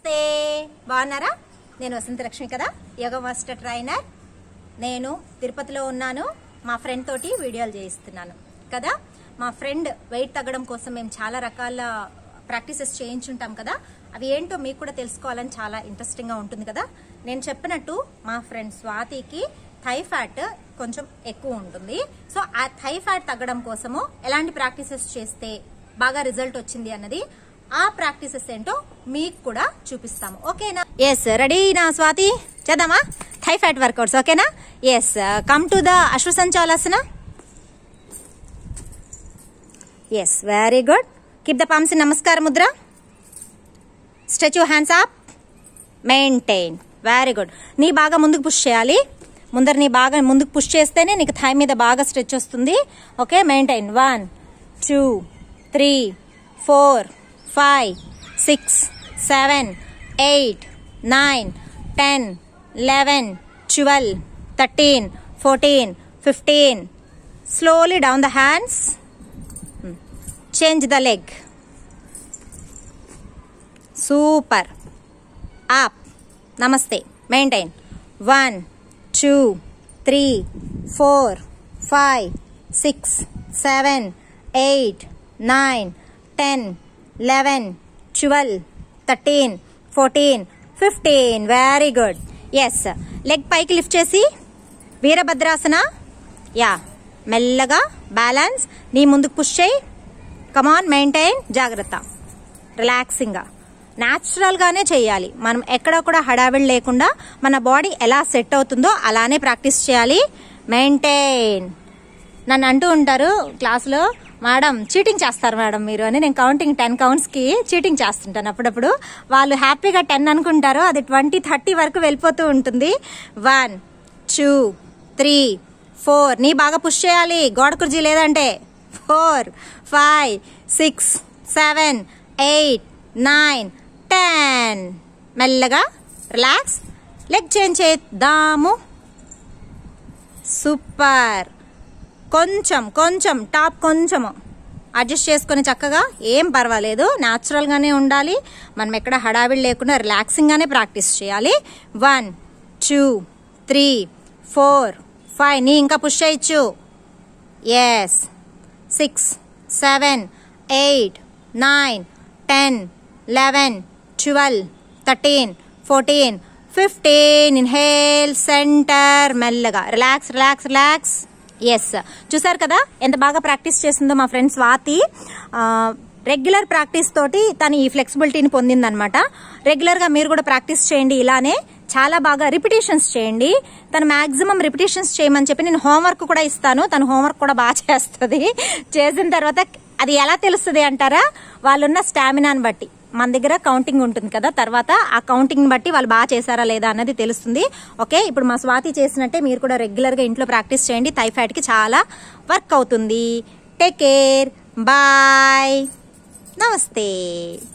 నమస్తే బాగున్నారా నేను వసంత లక్ష్మి కదా యోగా మాస్టర్ ట్రైనర్ నేను తిరుపతిలో ఉన్నాను మా ఫ్రెండ్ తోటి వీడియోలు చేయిస్తున్నాను కదా మా ఫ్రెండ్ వెయిట్ తగ్గడం కోసం మేము చాలా రకాల ప్రాక్టీసెస్ చేయించుంటాం కదా అవి ఏంటో మీకు కూడా తెలుసుకోవాలని చాలా ఇంట్రెస్టింగ్గా ఉంటుంది కదా నేను చెప్పినట్టు మా ఫ్రెండ్ స్వాతికి థై ఫ్యాట్ కొంచెం ఎక్కువ ఉంటుంది సో ఆ థై ఫ్యాట్ తగ్గడం కోసము ఎలాంటి ప్రాక్టీసెస్ చేస్తే బాగా రిజల్ట్ వచ్చింది అన్నది ఆ ప్రాక్టీసెస్ ఏంటో మీకు కూడా చూపిస్తాము ఓకేనా ఎస్ రెడీ నా స్వాతి చేద్దామా థై ఫ్యాట్ వర్కౌట్స్ ఓకేనా ఎస్ కమ్ టు ద అశ్వసంచాలాసన yes very good keep the pumps నమస్కార ముద్ర stretch you hands up maintain very good knee బాగా ముందుకు పుష్ చేయాలి ముందర నీ బాగా ముందుకు పుష్ చేస్తేనే నీకు థై మీద బాగా స్ట్రెచ్ వస్తుంది okay maintain one two three four five six seven eight nine ten eleven twelve thirteen fourteen fifteen slowly down the hands change the leg super up నమస్తే maintain one two three four five six seven eight nine ten eleven twelve thirteen fourteen fifteen very good yes leg పైకి lift చేసి వీరభద్రాసన yeah మెల్లగా balance నీ ముందుకు push చేయి కమాన్ maintain జాగ్రత్త రిలాక్సింగ్గా న్యాచురల్గానే చేయాలి మనం ఎక్కడ కూడా హడావిడి లేకుండా మన బాడీ ఎలా సెట్ అవుతుందో అలానే ప్రాక్టీస్ చేయాలి మెయింటైన్ నన్ను అంటూ ఉంటారు క్లాస్లో మేడం చీటింగ్ చేస్తారు మేడం మీరు అని నేను కౌంటింగ్ టెన్ కౌంట్స్కి చీటింగ్ చేస్తుంటాను అప్పుడప్పుడు వాళ్ళు హ్యాపీగా టెన్ అనుకుంటారు అది ట్వంటీ థర్టీ వరకు వెళ్ళిపోతూ ఉంటుంది వన్ టూ త్రీ ఫోర్ నీ బాగా పుష్ చేయాలి గోడ కుర్జీ లేదంటే four five six seven eight nine ten మెల్లగా రిలాక్స్ లెగ్ చేంజ్ చేద్దాము సూపర్ కొంచెం కొంచెం టాప్ కొంచెము అడ్జస్ట్ చేసుకొని చక్కగా ఏం పర్వాలేదు న్యాచురల్గానే ఉండాలి మనం ఎక్కడ హడావిడి లేకుండా రిలాక్సింగ్గానే ప్రాక్టీస్ చేయాలి one two three four five knee ఇంకా పుష్ చేయొచ్చు yes six seven eight nine ten eleven twelve thirteen fourteen fifteen inhale center మెల్లగా రిలాక్స్ రిలాక్స్ రిలాక్స్ ఎస్ చూసారు కదా ఎంత బాగా ప్రాక్టీస్ చేసిందో మా ఫ్రెండ్ స్వాతి రెగ్యులర్ ప్రాక్టీస్ తోటి తను ఈ ఫ్లెక్సిబిలిటీని పొందిందనమాట రెగ్యులర్గా మీరు కూడా ప్రాక్టీస్ చేయండి ఇలానే చాలా బాగా రిపిటేషన్స్ చేయండి తను మాక్సిమం రిపిటేషన్స్ చేయమని చెప్పి నేను హోంవర్క్ కూడా ఇస్తాను తను హోంవర్క్ కూడా బాగా చేస్తుంది చేసిన తర్వాత అది ఎలా తెలుస్తుంది అంటారా వాళ్ళున్న స్టామినాని బట్టి మన దగ్గర కౌంటింగ్ ఉంటుంది కదా తర్వాత ఆ కౌంటింగ్ బట్టి వాళ్ళు బాగా చేశారా లేదా అన్నది తెలుస్తుంది ఓకే ఇప్పుడు మా స్వాతి చేసినట్టే మీరు కూడా రెగ్యులర్గా ఇంట్లో ప్రాక్టీస్ చేయండి థైఫాయిడ్కి చాలా వర్క్ అవుతుంది టేక్ కేర్ బాయ్ నమస్తే